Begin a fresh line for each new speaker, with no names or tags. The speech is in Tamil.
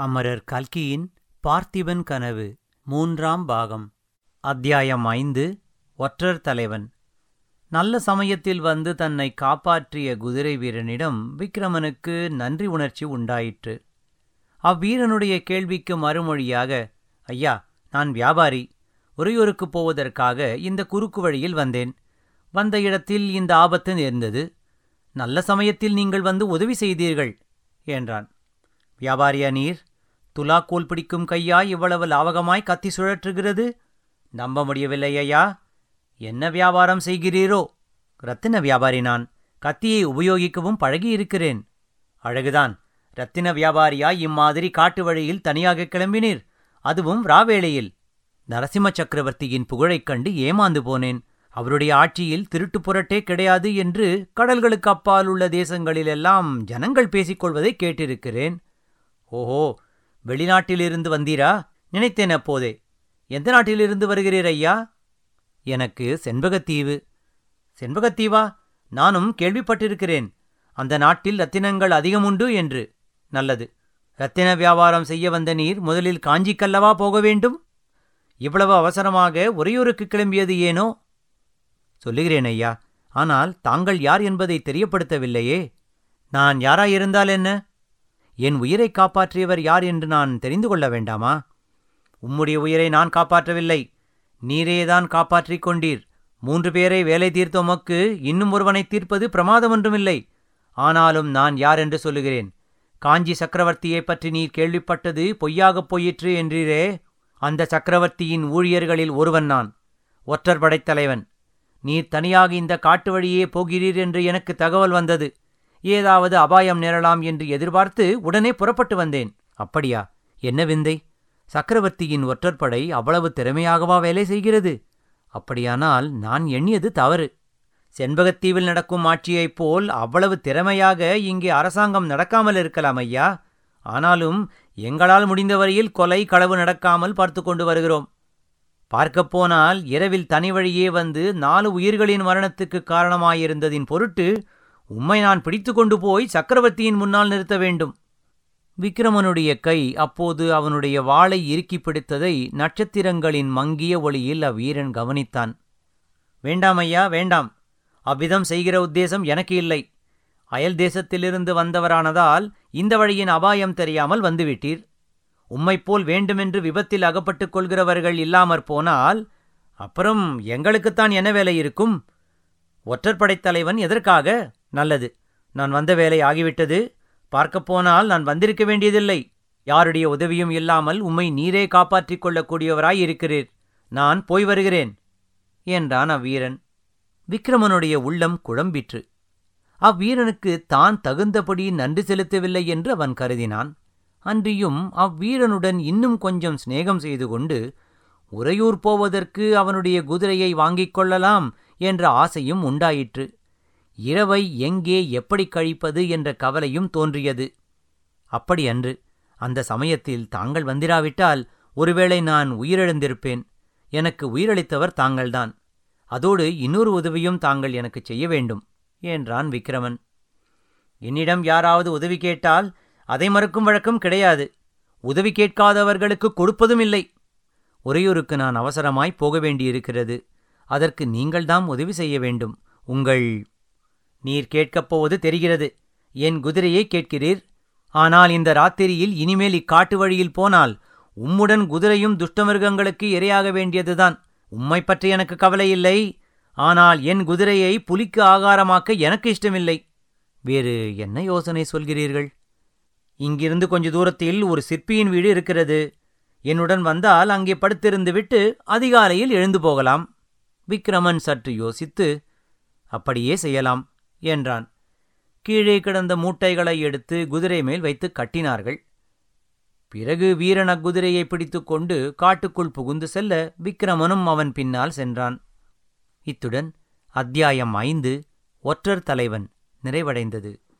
அமரர் கல்கியின் பார்த்திபன் கனவு மூன்றாம் பாகம் அத்தியாயம் ஐந்து ஒற்றர் தலைவன் நல்ல சமயத்தில் வந்து தன்னை காப்பாற்றிய குதிரை வீரனிடம் விக்கிரமனுக்கு நன்றி உணர்ச்சி உண்டாயிற்று அவ்வீரனுடைய கேள்விக்கு மறுமொழியாக ஐயா நான் வியாபாரி உறையூருக்குப் போவதற்காக இந்த குறுக்கு வழியில் வந்தேன் வந்த இடத்தில் இந்த ஆபத்து நேர்ந்தது நல்ல சமயத்தில் நீங்கள் வந்து உதவி செய்தீர்கள் என்றான் வியாபாரியா நீர் துலாக்கோல் பிடிக்கும் கையா இவ்வளவு லாவகமாய் கத்தி சுழற்றுகிறது நம்ப முடியவில்லை ஐயா என்ன வியாபாரம் செய்கிறீரோ ரத்தின வியாபாரி நான் கத்தியை உபயோகிக்கவும் பழகியிருக்கிறேன் அழகுதான் ரத்தின வியாபாரியாய் இம்மாதிரி காட்டு வழியில் தனியாக கிளம்பினீர் அதுவும் ராவேளையில் நரசிம்ம சக்கரவர்த்தியின் புகழைக் கண்டு ஏமாந்து போனேன் அவருடைய ஆட்சியில் திருட்டு புரட்டே கிடையாது என்று கடல்களுக்கு அப்பால் உள்ள தேசங்களிலெல்லாம் ஜனங்கள் பேசிக்கொள்வதை கேட்டிருக்கிறேன் ஓஹோ வெளிநாட்டிலிருந்து வந்தீரா நினைத்தேன் அப்போதே எந்த நாட்டிலிருந்து வருகிறீர் ஐயா எனக்கு செண்பகத்தீவு செண்பகத்தீவா நானும் கேள்விப்பட்டிருக்கிறேன் அந்த நாட்டில் ரத்தினங்கள் அதிகமுண்டு என்று நல்லது ரத்தின வியாபாரம் செய்ய வந்த நீர் முதலில் காஞ்சிக்கல்லவா போக வேண்டும் இவ்வளவு அவசரமாக உறையூருக்கு கிளம்பியது ஏனோ சொல்லுகிறேன் ஐயா ஆனால் தாங்கள் யார் என்பதை தெரியப்படுத்தவில்லையே நான் யாராயிருந்தால் என்ன என் உயிரை காப்பாற்றியவர் யார் என்று நான் தெரிந்து கொள்ள வேண்டாமா உம்முடைய உயிரை நான் காப்பாற்றவில்லை நீரேதான் காப்பாற்றிக் கொண்டீர் மூன்று பேரை வேலை தீர்த்த உமக்கு இன்னும் ஒருவனை தீர்ப்பது பிரமாதமொன்றுமில்லை ஆனாலும் நான் யார் என்று சொல்லுகிறேன் காஞ்சி சக்கரவர்த்தியைப் பற்றி நீர் கேள்விப்பட்டது பொய்யாகப் போயிற்று என்றீரே அந்த சக்கரவர்த்தியின் ஊழியர்களில் ஒருவன் நான் ஒற்றர் படைத்தலைவன் நீர் தனியாக இந்த காட்டு வழியே போகிறீர் என்று எனக்கு தகவல் வந்தது ஏதாவது அபாயம் நேரலாம் என்று எதிர்பார்த்து உடனே புறப்பட்டு வந்தேன் அப்படியா என்ன விந்தை சக்கரவர்த்தியின் ஒற்றற்படை அவ்வளவு திறமையாகவா வேலை செய்கிறது அப்படியானால் நான் எண்ணியது தவறு செண்பகத்தீவில் நடக்கும் ஆட்சியைப் போல் அவ்வளவு திறமையாக இங்கே அரசாங்கம் நடக்காமல் இருக்கலாம் ஐயா ஆனாலும் எங்களால் முடிந்தவரையில் கொலை களவு நடக்காமல் பார்த்து கொண்டு வருகிறோம் பார்க்கப் போனால் இரவில் தனி வழியே வந்து நாலு உயிர்களின் மரணத்துக்கு காரணமாயிருந்ததின் பொருட்டு உம்மை நான் பிடித்து கொண்டு போய் சக்கரவர்த்தியின் முன்னால் நிறுத்த வேண்டும் விக்கிரமனுடைய கை அப்போது அவனுடைய வாளை இறுக்கிப் பிடித்ததை நட்சத்திரங்களின் மங்கிய ஒளியில் அவ்வீரன் கவனித்தான் வேண்டாம் ஐயா வேண்டாம் அவ்விதம் செய்கிற உத்தேசம் எனக்கு இல்லை அயல் தேசத்திலிருந்து வந்தவரானதால் இந்த வழியின் அபாயம் தெரியாமல் வந்துவிட்டீர் உம்மைப்போல் வேண்டுமென்று விபத்தில் அகப்பட்டுக் கொள்கிறவர்கள் இல்லாமற் போனால் அப்புறம் எங்களுக்குத்தான் என்ன வேலை இருக்கும் ஒற்றற்படைத் தலைவன் எதற்காக நல்லது நான் வந்த வேலை ஆகிவிட்டது பார்க்கப் போனால் நான் வந்திருக்க வேண்டியதில்லை யாருடைய உதவியும் இல்லாமல் உம்மை நீரே காப்பாற்றிக் கொள்ளக்கூடியவராய் இருக்கிறீர் நான் போய் வருகிறேன் என்றான் அவ்வீரன் விக்கிரமனுடைய உள்ளம் குழம்பிற்று அவ்வீரனுக்கு தான் தகுந்தபடி நன்றி செலுத்தவில்லை என்று அவன் கருதினான் அன்றியும் அவ்வீரனுடன் இன்னும் கொஞ்சம் சிநேகம் செய்து கொண்டு உறையூர் போவதற்கு அவனுடைய குதிரையை வாங்கிக் கொள்ளலாம் என்ற ஆசையும் உண்டாயிற்று இரவை எங்கே எப்படி கழிப்பது என்ற கவலையும் தோன்றியது அப்படியன்று அந்த சமயத்தில் தாங்கள் வந்திராவிட்டால் ஒருவேளை நான் உயிரிழந்திருப்பேன் எனக்கு உயிரளித்தவர் தாங்கள்தான் அதோடு இன்னொரு உதவியும் தாங்கள் எனக்கு செய்ய வேண்டும் என்றான் விக்கிரமன் என்னிடம் யாராவது உதவி கேட்டால் அதை மறுக்கும் வழக்கம் கிடையாது உதவி கேட்காதவர்களுக்கு கொடுப்பதும் இல்லை உறையூருக்கு நான் அவசரமாய் போக வேண்டியிருக்கிறது அதற்கு நீங்கள்தாம் உதவி செய்ய வேண்டும் உங்கள் நீர் கேட்கப் போவது தெரிகிறது என் குதிரையை கேட்கிறீர் ஆனால் இந்த ராத்திரியில் இனிமேல் இக்காட்டு வழியில் போனால் உம்முடன் குதிரையும் துஷ்டமிருகங்களுக்கு இரையாக வேண்டியதுதான் உம்மை பற்றி எனக்கு கவலை இல்லை ஆனால் என் குதிரையை புலிக்கு ஆகாரமாக்க எனக்கு இஷ்டமில்லை வேறு என்ன யோசனை சொல்கிறீர்கள் இங்கிருந்து கொஞ்ச தூரத்தில் ஒரு சிற்பியின் வீடு இருக்கிறது என்னுடன் வந்தால் அங்கே படுத்திருந்து விட்டு அதிகாலையில் எழுந்து போகலாம் விக்ரமன் சற்று யோசித்து அப்படியே செய்யலாம் என்றான் கீழே கிடந்த மூட்டைகளை எடுத்து குதிரை மேல் வைத்து கட்டினார்கள் பிறகு வீரன் அக்குதிரையை பிடித்துக்கொண்டு காட்டுக்குள் புகுந்து செல்ல விக்கிரமனும் அவன் பின்னால் சென்றான் இத்துடன் அத்தியாயம் ஐந்து ஒற்றர் தலைவன் நிறைவடைந்தது